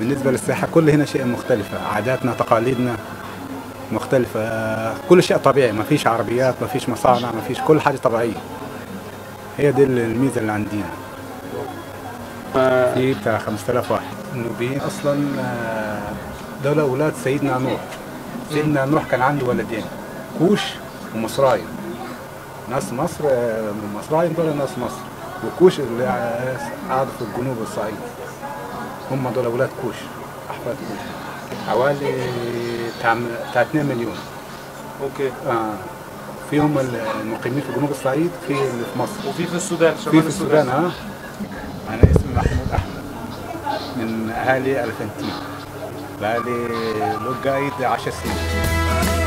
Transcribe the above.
بالنسبة للسياحة كل هنا شيء مختلفة عاداتنا تقاليدنا مختلفة كل شيء طبيعي ما فيش عربيات ما فيش مصانع ما فيش كل حاجة طبيعية هي دي الميزة اللي عندنا في بتاع 5000 واحد النوبيين أصلا آه، دول أولاد سيدنا نوح سيدنا نوح كان عنده ولدين كوش ومصرايم ناس مصر آه، مصرايم دول ناس مصر وكوش اللي آه، قعدوا في الجنوب الصعيد هم دول أولاد كوش أحفاد كوش حوالي بتاع بتاع 2 مليون اوكي آه فيهم المقيمين في جنوب الصعيد في اللي في مصر وفي في السودان في شمال في السودان اه انا اسمي محمود احمد من اهالي الفنتين بقالي لو قايد 10 سنين